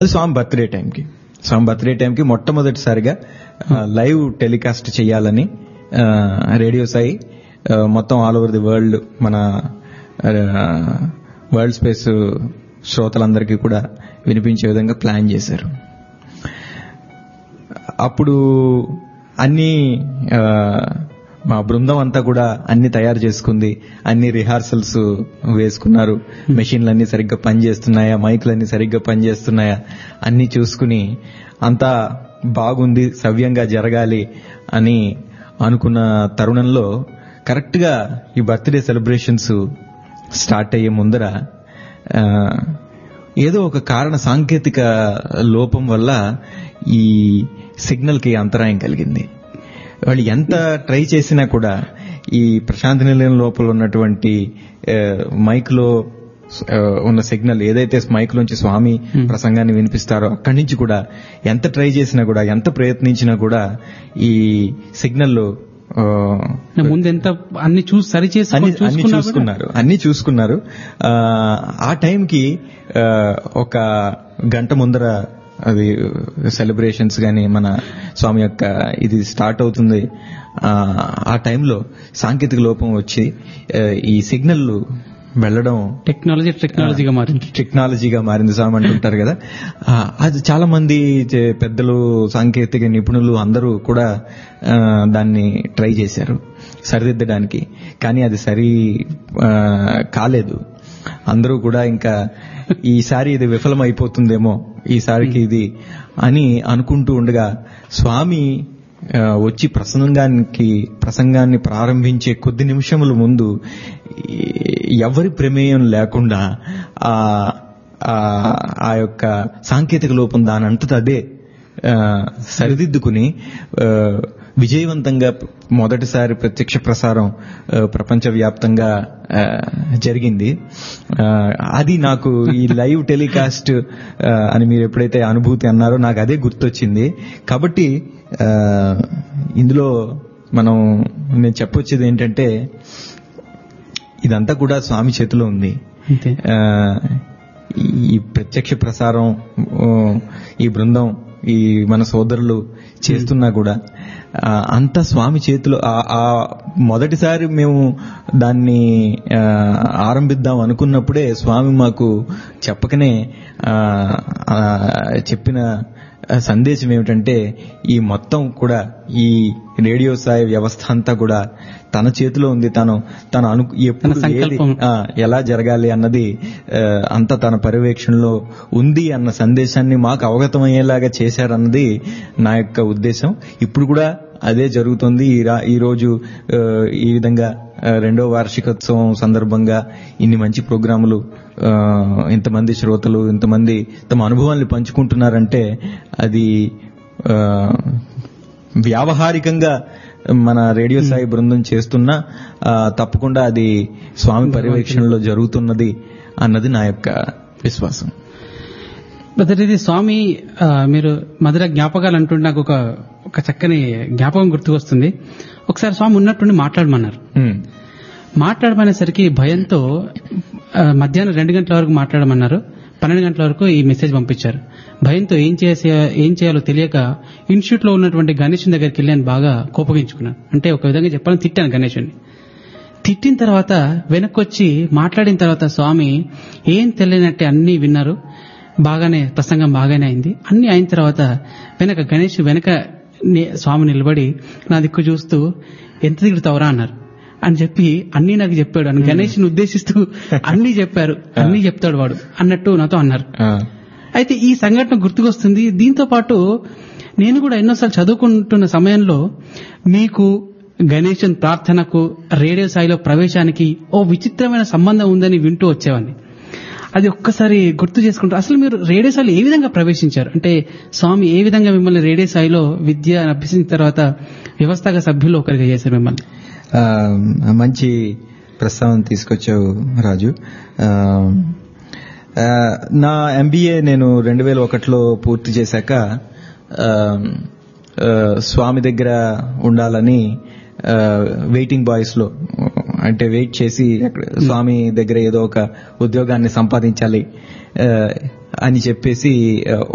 స్వామి birthday టైంకి స్వామి birthday టైంకి మొట్టమొదటిసారిగా ఆ, లైవ్ టెలికాస్ట్ చేయాలని ఆ, రేడియో సాయి ఆ, మొత్తం ఆల్ ఓవర్ ది వరల్డ్ మన ఆ, వరల్డ్ స్పేస్ శ్రోతలందరికీ కూడా వినిపించే విధంగా ప్లాన్ చేశారు అప్పుడు అన్ని ఆ, మా బృందం అంతా కూడా అన్ని తయారు చేసుకుంది అన్ని రిహార్సల్స్ వేసుకున్నారు మెషిన్లు అన్ని సరిగ్గా పనిచేస్తున్నాయా మైకులు అన్ని సరిగ్గా పనిచేస్తున్నాయా అన్ని చూసుకుని అంతా బాగుంది సవ్యంగా జరగాలి అని అనుకున్న తరుణంలో కరెక్ట్ గా ఈ బర్త్డే సెలబ్రేషన్స్ స్టార్ట్ అయ్యే ముందర ఆ, ఏదో ఒక కారణ సాంకేతిక లోపం వల్ల ఈ సిగ్నల్ కి అంతరాయం కలిగింది వాళ్ళు ఎంత ట్రై చేసినా కూడా ఈ ప్రశాంత నిలయం లోపల ఉన్నటువంటి ఆ, మైక్ లో ఆ, ఉన్న సిగ్నల్ ఏదైతే మైక్ లోంచి స్వామి ప్రసంగాన్ని వినిపిస్తారో అక్కడి నుంచి కూడా ఎంత ట్రై చేసినా కూడా ఎంత ప్రయత్నించినా కూడా ఈ సిగ్నల్ ముందు ఎంత అన్ని చూసి సరి చేసి అన్ని అన్ని చూసుకున్నా కూడా చూసుకున్నారు అన్ని చూసుకున్నారు ఆ, ఆ టైంకి ఆ, ఒక గంట ముందర అది సెలబ్రేషన్స్ గాని మన స్వామి యొక్క ఇది స్టార్ట్ అవుతుంది ఆ, ఆ టైంలో సాంకేతిక లోపం వచ్చి ఆ, ఈ సిగ్నల్ వెళ్ళడం టెక్నాలజీ టెక్నాలజీగా మారింది టెక్నాలజీగా మారింది స్వామి అంటుంటారు కదా ఆ, అది చాలా మంది చే- పెద్దలు సాంకేతిక నిపుణులు అందరూ కూడా ఆ, దాన్ని ట్రై చేశారు సరిదిద్దడానికి కానీ అది సరి ఆ, కాలేదు అందరూ కూడా ఇంకా ఈసారి ఇది విఫలం అయిపోతుందేమో ఈసారికి ఇది అని అనుకుంటూ ఉండగా స్వామి ఆ, వచ్చి ప్రసంగానికి ప్రసంగాన్ని ప్రారంభించే కొద్ది నిమిషముల ముందు ఈ- ఎవరి ప్రమేయం లేకుండా ఆ ఆ- ఆ యొక్క సాంకేతిక లోపం దాని అంతటా అదే ఆ, సరిదిద్దుకుని ఆ, విజయవంతంగా మొదటిసారి ప్రత్యక్ష ప్రసారం ఆ, ప్రపంచవ్యాప్తంగా ఆ, జరిగింది ఆ, అది నాకు ఈ లైవ్ టెలికాస్ట్ ఆ, అని మీరు ఎప్పుడైతే అనుభూతి అన్నారో నాకు అదే గుర్తొచ్చింది కాబట్టి ఆ, ఇందులో మనం నేను చెప్పొచ్చేది ఏంటంటే ఇదంతా కూడా స్వామి చేతిలో ఉంది అంతే ఆ, ఈ ప్రత్యక్ష ప్రసారం ఓ, ఈ బృందం ఈ మన సోదరులు చేస్తున్నా కూడా ఆ, అంతా స్వామి చేతిలో ఆ- ఆ మొదటిసారి మేము దాన్ని ఆ, ఆరంభిద్దాం అనుకున్నప్పుడే స్వామి మాకు చెప్పకనే ఆ, ఆ, చెప్పిన సందేశం ఏమిటంటే ఈ మొత్తం కూడా ఈ రేడియో సాయి వ్యవస్థ అంతా కూడా తన చేతిలో ఉంది తను తను అను ఎప్పుడు తన సంకల్పం. ఏది- ఆ, ఎలా జరగాలి అన్నది ఆ, అంతా తన పర్యవేక్షణలో ఉంది అన్న సందేశాన్ని మాకు అవగతమయ్యేలాగా చేశారన్నది నా యొక్క ఉద్దేశం ఇప్పుడు కూడా అదే జరుగుతుంది ఈ రా- ఈ రోజు ఆ, ఈ విధంగా ఆ, రెండో వార్షికోత్సవం సందర్భంగా ఇన్ని మంచి ప్రోగ్రాములు ఆ, ఇంతమంది శ్రోతలు ఇంతమంది తమ అనుభవాల్ని పంచుకుంటున్నారంటే అది ఆ, వ్యావహారికంగా మన రేడియో సాయి బృందం చేస్తున్నా ఆ, తప్పకుండా అది స్వామి పర్యవేక్షణలో జరుగుతున్నది అన్నది నా యొక్క విశ్వాసం బ్రదర్ ఇది స్వామి ఆ, మీరు మధుర జ్ఞాపకాలు అంటుంటే నాకు ఒక ఒక చక్కని జ్ఞాపకం గుర్తుకొస్తుంది ఒకసారి స్వామి ఉన్నట్టుండి మాట్లాడమన్నారు ఉమ్, మాట్లాడమనేసరికి భయంతో ఆ, మధ్యాహ్నం రెండు గంటల వరకు మాట్లాడమన్నారు పన్నెండు గంటల వరకు ఈ మెసేజ్ పంపించారు భయంతో ఏం చేసే ఏం చేయాలో తెలియక ఇన్స్టిట్యూట్ లో ఉన్నటువంటి గణేష్ దగ్గరికి వెళ్ళి నేను బాగా కోపగించుకున్నాను అంటే ఒక విధంగా చెప్పాలని తిట్టాను గణేషుని తిట్టిన తర్వాత వెనక్కి వచ్చి మాట్లాడిన తర్వాత స్వామి ఏం తెలియనట్టే అన్ని విన్నారు బాగానే ప్రసంగం బాగానే అయింది అన్ని అయిన తర్వాత వెనక గణేష్ వెనక ని- స్వామి నిలబడి నా దిక్కు చూస్తూ ఎంత తిరుగుతావురా అన్నారు అని చెప్పి అన్ని నాకు చెప్పాడు అని గణేష్ ఉద్దేశిస్తూ అన్ని చెప్పారు అన్ని చెప్తాడు వాడు అన్నట్టు నాతో అన్నారు ఆ, అయితే ఈ సంఘటన గుర్తుకొస్తుంది దీంతో పాటు నేను కూడా ఎన్నోసార్లు చదువుకుంటున్న సమయంలో మీకు గణేశన్ ప్రార్థనకు రేడియో స్థాయిలో ప్రవేశానికి ఓ విచిత్రమైన సంబంధం ఉందని వింటూ వచ్చేవాడిని అది ఒక్కసారి గుర్తు చేసుకుంటారు అసలు మీరు రేడియో స్థాయిలో ఏ విధంగా ప్రవేశించారు అంటే స్వామి ఏ విధంగా మిమ్మల్ని రేడియో స్థాయిలో విద్య అభ్యసించిన తర్వాత వ్యవస్థాగ సభ్యులు ఒకరిగా చేశారు మిమ్మల్ని ఆ, మంచి ప్రస్తావన తీసుకొచ్చావు రాజు ఆ, ఆ, నా ఎంబీఏ నేను రెండు వేల ఒకటిలో పూర్తి చేశాక ఆ, ఆ, స్వామి దగ్గర ఉండాలని వెయిటింగ్ బాయ్స్ లో అంటే వెయిట్ చేసి అక్కడ స్వామి దగ్గర ఏదో ఒక ఉద్యోగాన్ని సంపాదించాలి ఆ, అని చెప్పేసి ఆ,